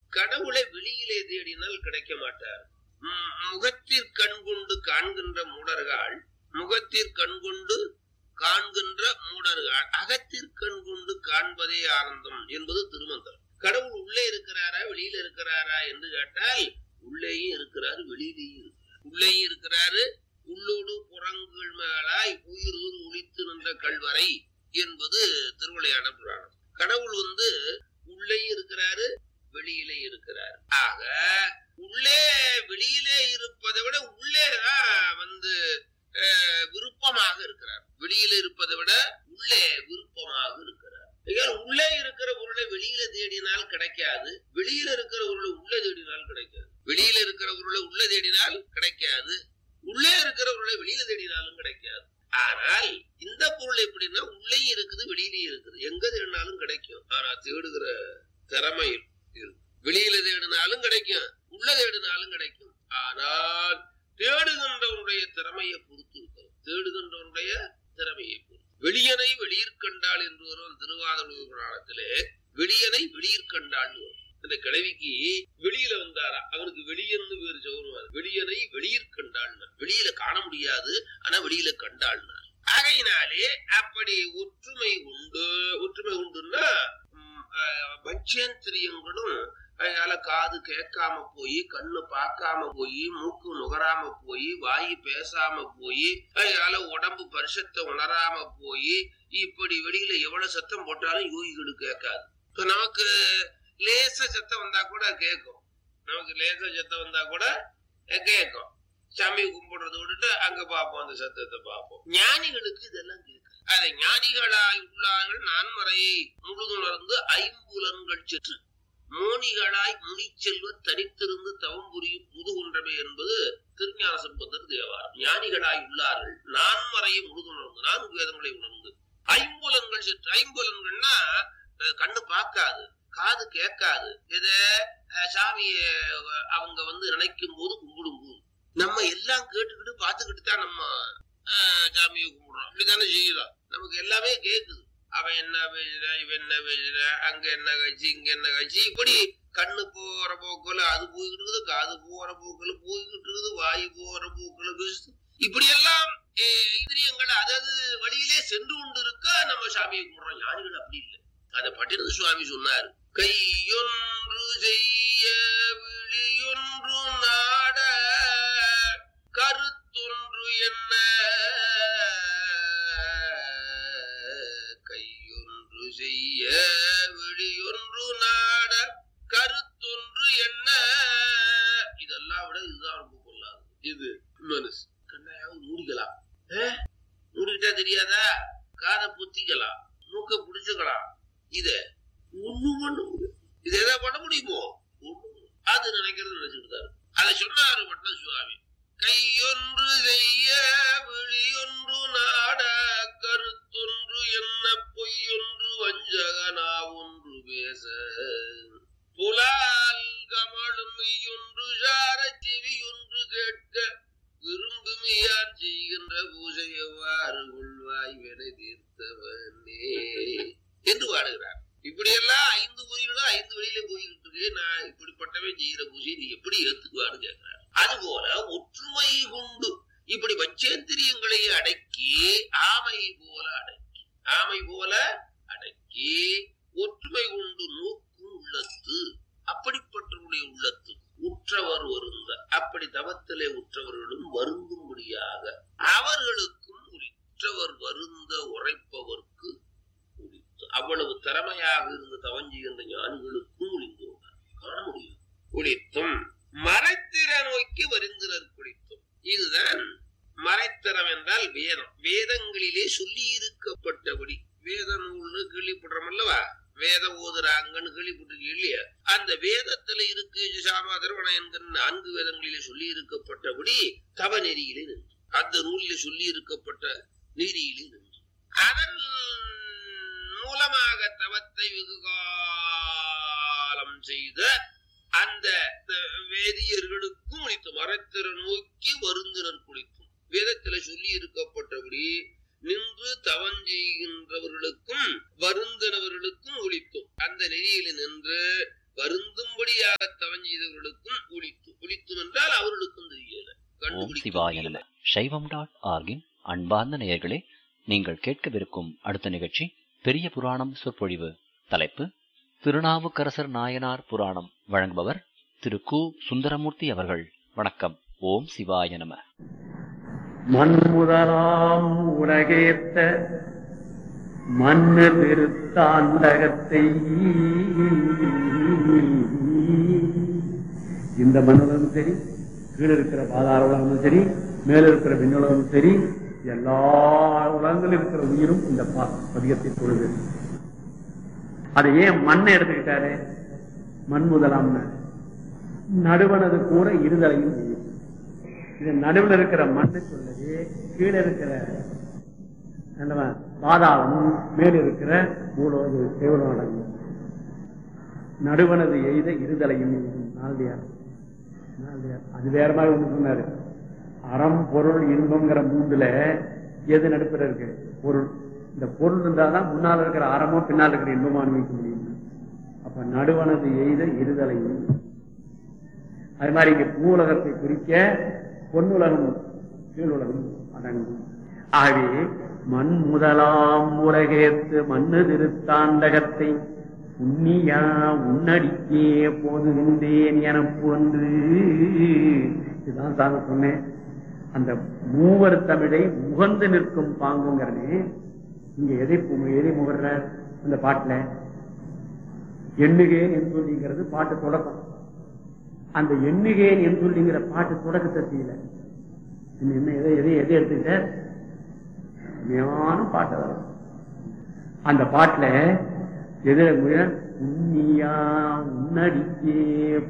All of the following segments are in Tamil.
கடவுளை வெளியிலே தேடினால் கிடைக்க மாட்டார் ம், முகத்திற் கண் கொண்டு காண்கின்ற மூடர்கள் முகத்திற் கண் கொண்டு காண்கின்ற மூடர்கள் அகத்திற் கண் கொண்டு காண்பதே ஆனந்தம் என்பது திருமந்திரம் கடவுள் உள்ளே இருக்கிறாரா வெளியில இருக்கிறாரா என்று கேட்டால் உள்ளேயும் இருக்கிறாரு வெளியிலேயும் இருக்கிறார் உள்ளேயும் இருக்கிறாரு உள்ளோடு புறங்கள் மேலாய் உயிர் ஒளித்து நின்ற கல்வரை என்பது திருவிளையாட புராணம் கடவுள் வந்து உள்ளேயும் இருக்கிறாரு வெளியிலே இருக்கிறார் ஆக உள்ளே வெளியிலே இருப்பதை விட உள்ளேதான் வந்து அஹ், விருப்பமாக இருக்கிறார் வெளியில இருப்பதை விட உள்ளே விருப்பமாக இருக்கிறார் ஏன் உள்ளே இருக்கிற பொருளை வெளியில தேடினால் கிடைக்காது வெளியில இருக்கிற பொருளை உள்ளே தேடினால் கிடைக்காது வெளியில இருக்கிற பொருளை உள்ளே தேடினால் கிடைக்காது உள்ளே இருக்கிற பொருளை வெளியில தேடினாலும் கிடைக்காது ஆனால் இந்த பொருள் எப்படின்னா உள்ளேயும் இருக்குது வெளியிலயும் இருக்குது எங்க தேடினாலும் கிடைக்கும் ஆனா தேடுகிற திறமை இருக்கு வெளியில தேடினாலும் கிடைக்கும் உள்ள தேடினாலும் கிடைக்கும் ஆனால் தேடுகின்றவருடைய திறமையை பொறுத்து இருக்கிறது தேடுகின்றவருடைய திறமையை பொறுத்து வெளியனை வெளியிற் கண்டாள் என்று வரும் திருவாதிரை புராணத்திலே வெளியனை வெளியிற் கண்டாள்னு வரும் இந்த கிழவிக்கு வெளியில வந்தாரா அவனுக்கு வெளியன்னு பேரு சொல்லுவார் வெளியனை வெளியிற் கண்டாள்னா வெளியில காண முடியாது ஆனா வெளியில கண்டாள்னார் ஆகையினாலே அப்படி ஒற்றுமை உண்டு ஒற்றுமை உண்டுன்னா ம், அஹ், பஞ்சேந்திரியங்களும் அதனால காது கேட்காம போய் கண்ணு பார்க்காம போய் மூக்கு நுகராம போய் வாய் பேசாம போய் அதனால உடம்பு பரிசத்தை உணராம போய் இப்படி வெளியில எவ்வளவு சத்தம் போட்டாலும் யோகிகளுக்கு கேட்காது இப்ப நமக்கு லேச சத்தம் வந்தா கூட கேட்கும் நமக்கு லேச சத்தம் வந்தா கூட கேட்கும் சாமி கும்பிடுறத விட்டுட்டு அங்க பார்ப்போம் அந்த சத்தத்தை பார்ப்போம் ஞானிகளுக்கு இதெல்லாம் கேட்கும் அதை ஞானிகளாய் உள்ளார்கள் நான்மறையை முழுதுணர்ந்து ஐம்புலன்கள் செற்று மோனிகளாய் முனிச்செல்வர் தனித்திருந்து தவம் புரியும் முதுகுன்றமை என்பது திருஞான சம்பந்தர் தேவாரம் ஞானிகளாய் உள்ளார்கள் நான்மறையை முழுதுணர்ந்து நான்கு வேதங்களை உணர்ந்து ஐம்புலன்கள் செற்று ஐம்புலன்கள்னா அஹ், கண்ணு பார்க்காது காது கேட்காது இத அஹ், சாமிய அஹ், அவங்க வந்து நினைக்கும் போது கும்பிடும் போது நம்ம எல்லாம் கேட்டுக்கிட்டு பார்த்துக்கிட்டு தான் நம்ம அஹ், சாமியை கும்பிடுறோம் அப்படித்தானே செய்யலாம் நமக்கு எல்லாமே கேக்குது அவன் என்ன பேசுற இவன் என்ன பேசுற அங்க என்ன கட்சி இங்க என்ன கட்சி இப்படி கண்ணு போற போக்குல அது போய்கிட்டு இருக்குது காது போற போக்குல போய்கிட்டு இருக்குது வாய் போற போக்குல பேசுது இப்படி எல்லாம் அஹ், இந்திரியங்கள் அதது வழியிலே சென்று கொண்டு இருக்க நம்ம சாமியை கும்பிடுறோம் ஞானிகள் அப்படி இல்லை அதை பட்டினது சுவாமி சொன்னார் கையொன்று செய்ய விழியொன்று நாட கருத்தொன்று என்ன கையொன்று செய்ய விழியொன்று நாட கருத்தொன்று என்ன இதெல்லாம் விட இதுதான் ரொம்ப கொள்ளாது இது மனசு கண்ணாயாவது மூடிக்கலாம் ஏ? மூடிக்கிட்டா தெரியாதா காதை புத்திக்கலாம் மூக்க புடிச்சுக்கலாம் இத ஒண்ணு பண்ண முடியும் இது எதாவது பண்ண முடியுமோ ஒண்ணும் பண்ண- அது நினைக்கிறது நினைச்சுட்டு தான் இருக்கு. அதை சொன்னாரு மட்டும் சுவாமி கையொன்று செய்ய விழியொன்று நாட கருத்தொன்று என்ன பொய்யொன்று வஞ்சகனா ஒன்று பேச புலால் கமழும் மெய்யொன்று சார செவியொன்று கேட்க விரும்புமையான் செய்கின்ற பூஜை எவ்வாறு உள்வாய் வினை தீர்த்தவனே என்று பாடுகிறார் இப்படியெல்லாம் ஐந்து பொறிகளும் ஐந்து வழியில போய்கிட்டு இருக்கு நான் இப்படிப்பட்டவன் செய்கிற பூஜை நீ எப்படி ஏத்துக்குவான்னு கேட்கிறார் அதுபோல ஒற்றுமை கொண்டு இப்படி பஞ்சேந்திரியங்களை அடக்கி ஆமை போல அடக்கி ஆமை போல அடக்கி ஒற்றுமை கொண்டு நோக்கும் உள்ளத்து அப்படிப்பட்டவருடைய உள்ளத்து உற்றவர் வருந்த அப்படி தவத்திலே உற்றவர்களும் வருந்தும்படியாக அவர்களுக்கும் உற்றவர் வருந்த உரைப்பவர்க்கு உரித்து அவ்வளவு திறமையாக இருந்து தவஞ்சுகின்ற ஞானிகளுக்கும் உளிந்து காண முடியும் குளித்தும் மறைத்திற நோக்கி வருந்தினர் குளித்தும் இதுதான் மறைத்தரம் என்றால் வேதம் வேதங்களிலே சொல்லி இருக்கப்பட்டபடி வேத நூல்னு கேள்விப்படுறோம் அல்லவா வேத ஓதுறாங்கன்னு கேள்விப்பட்டிருக்கீங்க இல்லையா அந்த வேதத்துல இருக்கு சாமாதரவண என்கிற நான்கு வேதங்களிலே சொல்லி இருக்கப்பட்டபடி தவ நெறியிலே நின்று அந்த நூலிலே சொல்லி இருக்கப்பட்ட நெறியிலே நின்று அதன் மூலமாக தவத்தை வெகு காலம் செய்த அந்த வேதியர்களுக்கும் உளித்து மரத்திற நோக்கி வருந்தினர் குளித்தும் வேதத்துல சொல்லி இருக்கப்பட்டபடி நின்று தவம் செய்கின்றவர்களுக்கும் வருந்தினவர்களுக்கும் ஒழித்தும் அந்த நெறியில நின்று வருந்தும்படியாக தவம் செய்தவர்களுக்கும் ஒளித்து ஒளித்தும் என்றால் அவர்களுக்கும் தெரியல ஓம் சிவாய நம சைவம் டாட் ஆர்கின் அன்பார்ந்த நேயர்களே நீங்கள் கேட்கவிருக்கும் அடுத்த நிகழ்ச்சி பெரிய புராணம் சொற்பொழிவு தலைப்பு திருநாவுக்கரசர் நாயனார் புராணம் வழங்குபவர் திரு கு சுந்தரமூர்த்தி அவர்கள் வணக்கம் ஓம் சிவாய நம மண்முதலாம் உலகேத்த மண்ணு திருத்தாண்டகத்தை இந்த மண்ணுலகம் சரி கீழே இருக்கிற பாதார உலகமும் சரி மேல இருக்கிற விண்ணுலகமும் சரி எல்லா உலகங்களில் இருக்கிற உயிரும் இந்த பா- பதிகத்தை தொழுது அதை ஏன் மண்ணை எடுத்துக்கிட்டாரு மண் முதலாம்னு நடுவனது கூட இருதலையும் செய்யும் இது நடுவில் இருக்கிற மண்ணு சொல்லுது கீழே இருக்கிற என்னவா, பாதாளமும் மேல இருக்கிற மூலவது தேவலம் அடங்கும் நடுவனது எய்த இருதலையும் நாள்தியார் நாள்தியார் அது வேற மாதிரி ஒண்ணு சொன்னாரு அறம் பொருள் இன்பம்ங்கிற மூன்றுல எது நடுப்புற இருக்கு பொருள் இந்த பொருள் இருந்தாதான் முன்னால் இருக்கிற அறமோ பின்னால் இருக்கிற இன்பமோ அனுபவிக்க முடியும் அப்ப நடுவனது எய்த இருதலையும் அது மாதிரி இங்க பூவுலகத்தை குறிக்க பொன்னுலகம் கீழுலகம் அடங்கும் ஆகவே மண் முதலாம் உலகேத்து மண்ணு திருத்தாண்டகத்தை உன்னியா உன்னடிக்கே போதுகின்றேன் என போன்று இதுதான் தாங்க சொன்னேன் அந்த மூவர் தமிழை முகந்து நிற்கும் பாங்குங்கிறனே இங்க எதை பு- எதை முகர்றார் அந்த பாட்டுல எண்ணுகேன் என்று சொல்லிங்கிறது பாட்டு தொடக்கம் அந்த எண்ணுகேன் என்று சொல்லிங்கிற பாட்டு தொடக்கத்தை செய்யல இன்னும் என்ன எதை எதை எதை எடுத்துக்கிட்ட ஞான பாட்டு வரும் அந்த பாட்டுல எது முயல் உன்னியா உன்னடிக்கே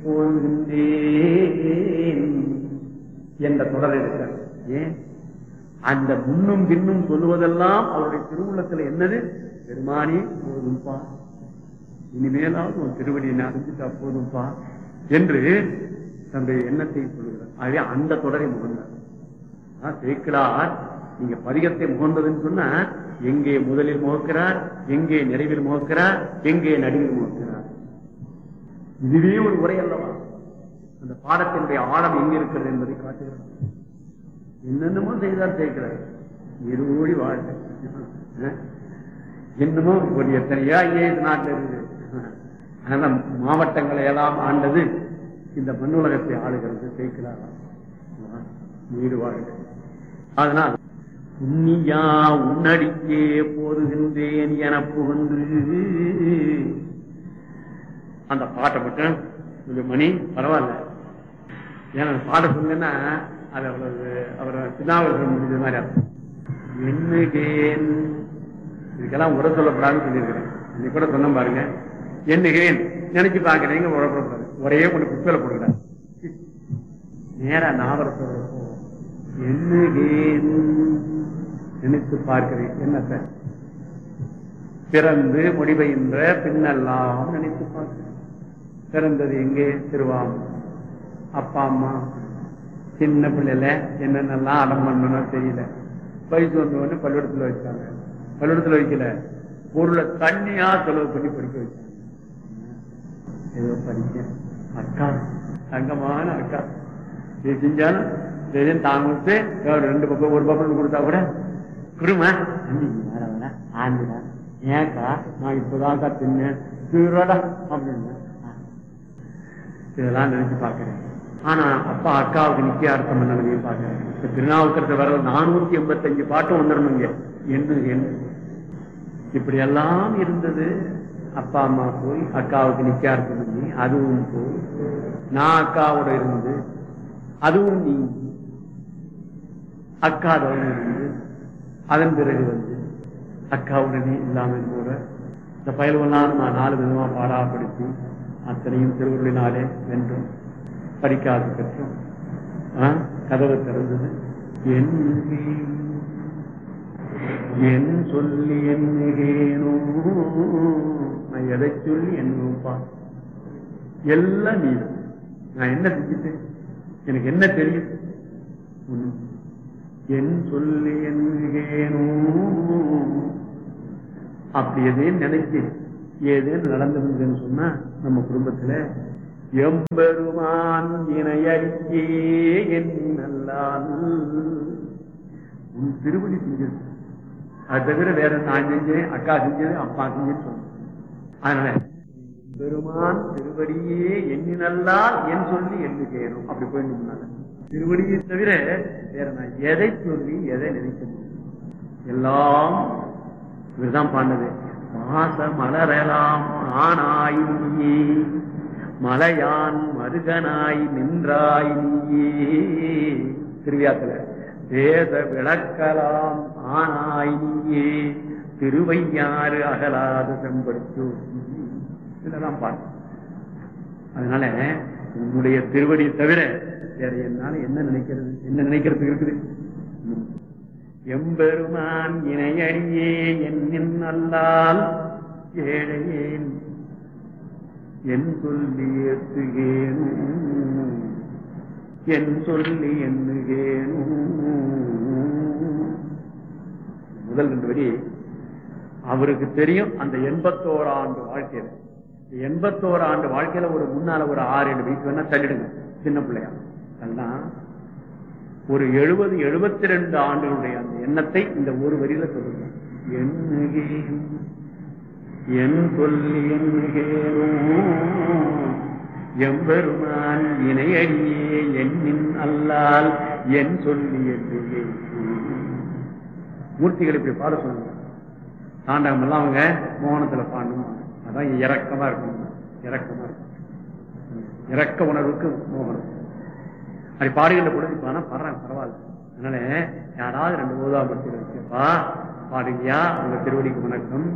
போகின்றேன் என்ற தொடர் இருக்கிறார் ஏன் அந்த முன்னும் பின்னும் சொல்லுவதெல்லாம் அவருடைய திருவுள்ளத்துல என்னது பெருமானே போதும்பா இனிமேலாவது உன் திருவடியை அறிஞ்சிட்டா போதும்பா என்று தன்னுடைய எண்ணத்தை சொல்லுகிறார் ஆகவே அந்த தொடரை முகந்தார் ஆஹ் சேர்க்கிறார் நீங்க பதிகத்தை முகந்ததுன்னு சொன்னா எங்கே முதலில் முகக்கிறார் எங்கே நிறைவில் முகக்கிறார் எங்கே நடுவில் முகக்கிறார் இதுவே ஒரு உரை அல்லவா அந்த பாடத்தினுடைய ஆழம் எங்க இருக்கிறது என்பதை காட்டுகிறார் என்னென்னமோ செய்தார் சேர்க்கிறார் இருவோடி வாழ்க்கை அஹ் இன்னமும் ஒரு எத்தனையோ ஐஏஎஸ் நாட்டில் இருக்குது அதனால மாவட்டங்களை எல்லாம் ஆண்டது இந்த மண்ணுலகத்தை ஆளுகிறது சேர்க்கிறாராம் வீடு வாழ்க்கை அதனால் உன்னியா உன்னடிக்கே போதுகின்றேன் என புகன்று அந்த பாட்டை மட்டும் கொஞ்சம் மணி பரவாயில்ல ஏன்னா அந்த பாட்டை சொன்னா அது அவ்வளவு அவரை சின்னாவர்கள் முடிஞ்ச மாதிரி அர்த்தம் எண்ணுகேன் இதுக்கெல்லாம் உரை சொல்லப்படாதுன்னு சொல்லியிருக்கிறேன் இன்னைக்கு கூட சொன்ன பாருங்க எண்ணுகேன் நினைச்சு பாக்குறீங்க உரப்படக்கூடாது ஒரே கொண்டு குப்பையில போடுகிறார் நேரா நாவரத்தோட போ எண்ணுகேன் நினைத்து பார்க்கிறேன் என்னத்த பிறந்து முடிவைன்ற பின்னெல்லாம் நினைத்து பார்க்கிறேன் பிறந்தது எங்கே திருவாமூர் அப்பா அம்மா சின்ன பிள்ளைல என்னென்னலாம் அடம் பண்ணணும் தெரியல வயசு வந்தவொடனே பள்ளிக்கூடத்துல வச்சாங்க பள்ளிக்கூடத்துல வைக்கல பொருளை தண்ணியா செலவு பண்ணி படிக்க வச்சாங்க ஏதோ படிச்சேன் அக்கா தங்கமான அக்கா இது செஞ்சாலும் தெரியும் தாங்க விட்டு ஒரு ரெண்டு பக்கம் ஒரு பக்கம் கொடுத்தா கூட குருமா தம்பி வர வர ஆண்டுடா ஏன்க்கா நான் இப்பதான்க்கா தின்னேன் திருடா அப்படின்னு ஆ. இதெல்லாம் நினைச்சு பாக்குறேன் ஆனா அப்பா அக்காவுக்கு நிச்சயார்த்தம் பண்ணதையும் பாக்குறேன் இப்ப திருநாவுக்கரசு வர நானூத்தி எண்பத்தஞ்சு பாட்டும் வந்துடணும் இங்க என்ன என்ன இப்படி எல்லாம் இருந்தது அப்பா அம்மா போய் அக்காவுக்கு நிச்சயார்த்தம் பண்ணி அதுவும் போய் நான் அக்காவோட இருந்து அதுவும் நீங்கி அக்காதோட இருந்து அதன் பிறகு வந்து அக்காவுடனே இல்லாமல் கூட இந்த பயில்வெல்லாம் நான் நாலு விதமா பாடாப்படுத்தி அத்தனையும் திருவுருளினாலே வென்றும் படிக்காது பெற்றோம் ஆ, கதவு திறந்தது என் என் சொல்லி என்னேனோ நான் எதை சொல்லி என்னப்பா எல்லாம் நீ நான் என்ன செஞ்சுட்டேன் எனக்கு என்ன தெரியும் ஒண்ணும். என் சொல்லி என்னேனோ அப்படி எதையும் நினைச்சு ஏதேன்னு நடந்திருந்ததுன்னு சொன்னா நம்ம குடும்பத்துல எம்பெருமான் இணையடிக்கே என் நல்லான் உன் திருவடி செஞ்சது அது தவிர வேற நான் செஞ்சேன் அக்கா செஞ்சது அப்பா செஞ்சேன்னு சொன்னேன் அதனால பெருமான் திருவடியே எண்ணினல்லால் என் சொல்லி எண்ணு செய்யணும் அப்படி போயிட்டு திருவடியை தவிர வேற நான் எதை சொல்லி எதை நினைக்க முடியும் எல்லாம் இவர்தான் பாண்டது மாச மலரலாம் ஆனாய் நீயே மலையான் மருகனாய் நின்றாய் நீயே திருவியாத்துல வேத விளக்கலாம் ஆனாய் நீயே திருவையாறு அகலாத செம்படுத்து இதெல்லாம் பார்த்து அதனால உன்னுடைய திருவடியை தவிர வேற என்னால என்ன நினைக்கிறது என்ன நினைக்கிறது இருக்குது எம்பெருமான் இணையடியே என்னின் அல்லால் ஏழையேன் என் சொல்லி ஏத்துகேனு என் சொல்லி எண்ணுகேனு முதல் ரெண்டு வரி அவருக்கு தெரியும் அந்த எண்பத்தோரு ஆண்டு வாழ்க்கையில எண்பத்தோரு ஆண்டு வாழ்க்கையில ஒரு முன்னால ஒரு ஆறு ஏழு வயசு வேணா தள்ளிடுங்க சின்ன பிள்ளையா அதெல்லாம் ஒரு எழுபது எழுபத்தி ரெண்டு ஆண்டுகளுடைய அந்த எண்ணத்தை இந்த ஒரு வரியில சொல்லுங்க எண்ணுகேன் என் சொல்லி எண்ணுகேனோ எம்பெருமான் இணையடியே எண்ணின் அல்லால் என் சொல்லி எண்ணுகேன் மூர்த்திகள் இப்படி பாட சொல்லுங்க தாண்டகம் எல்லாம் அவங்க மோகனத்துல பாடணும் அதான் இறக்கமா இருக்கும் இறக்கமா இருக்கும் இறக்க உணர்வுக்கு மோகனம் அப்படி பாடுகின்ற பொழுது இப்ப ஆனா பாடுறாங்க பரவாயில்ல அதனால யாராவது ரெண்டு ஓதாமத்தில் இருக்குப்பா பாடுங்கயா உங்க திருவடிக்கு வணக்கம்